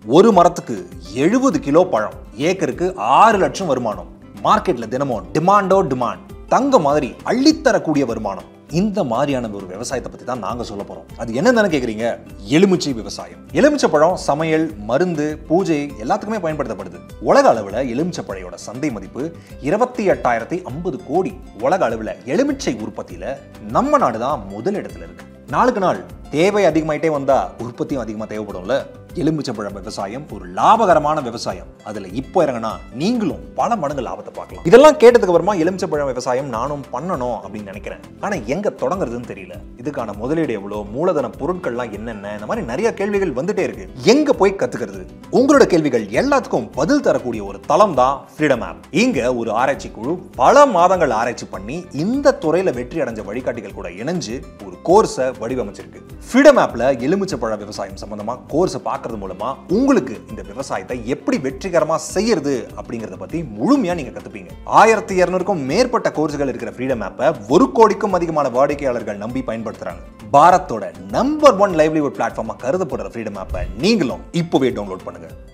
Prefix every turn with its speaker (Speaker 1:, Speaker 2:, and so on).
Speaker 1: ஒரு மரத்துக்கு எழுபது கிலோ பழம் ஏக்கருக்கு ஆறு லட்சம் வருமானம் மார்க்கெட்ல தினமும் டிமாண்டோ டிமாண்ட் தங்க மாதிரி அள்ளித்தரக்கூடிய வருமானம் இந்த மாதிரியான ஒரு விவசாயத்தை பத்தி தான் நாங்க சொல்ல போறோம் அது என்னன்னு கேக்குறீங்க எலுமிச்சை விவசாயம் எலுமிச்சை பழம் சமையல் மருந்து பூஜை எல்லாத்துக்குமே பயன்படுத்தப்படுது உலக அளவுல எலுமிச்சை பழையோட சந்தை மதிப்பு இருபத்தி எட்டாயிரத்தி ஐம்பது கோடி உலக அளவுல எலுமிச்சை உற்பத்தியில நம்ம நாடு தான் முதல் இடத்துல இருக்கு நாளுக்கு நாள் தேவை அதிகமாயிட்டே வந்தா உற்பத்தியும் அதிகமா தேவைப்படும்ல எலுமிச்சம்பழம் விவசாயம் ஒரு லாபகரமான விவசாயம் அதுல இப்போ இறங்கினா நீங்களும் பல மடங்கு லாபத்தை பார்க்கலாம் இதெல்லாம் கேட்டதுக்கு அப்புறமா எலுமிச்சம்பழம் விவசாயம் நானும் பண்ணணும் அப்படின்னு நினைக்கிறேன் ஆனா எங்க தொடங்குறதுன்னு தெரியல இதுக்கான முதலீடு எவ்வளவு மூலதன பொருட்கள்லாம் என்னென்ன இந்த மாதிரி நிறைய கேள்விகள் வந்துட்டே இருக்கு எங்க போய் கத்துக்கிறது உங்களோட கேள்விகள் எல்லாத்துக்கும் பதில் தரக்கூடிய ஒரு தளம் தான் ஃப்ரீடம் ஆப் இங்க ஒரு ஆராய்ச்சி குழு பல மாதங்கள் ஆராய்ச்சி பண்ணி இந்த துறையில வெற்றி அடைஞ்ச வழிகாட்டிகள் கூட இணைஞ்சு ஒரு கோர்ஸை வடிவமைச்சிருக்கு ஃப்ரீடம் ஆப்ல எலுமிச்சப்பழ விவசாயம் சம்பந்தமா கோர்ஸை பார்க்கறது மூலமா உங்களுக்கு இந்த விவசாயத்தை எப்படி வெற்றிகரமா செய்யறது அப்படிங்கறத பத்தி முழுமையா நீங்க கத்துப்பீங்க ஆயிரத்தி இருநூறுக்கும் மேற்பட்ட கோர்ஸ்கள் இருக்கிற ஃப்ரீடம் ஆப்பை ஒரு கோடிக்கும் அதிகமான வாடிக்கையாளர்கள் நம்பி பயன்படுத்துறாங்க பாரத்தோட நம்பர் ஒன் லைவ்லிவுட் பிளாட்ஃபார்மா கருதப்படுற ஃப்ரீடம் ஆப்பை நீங்களும் இப்போவே டவுன்லோட் பண்ணுங்க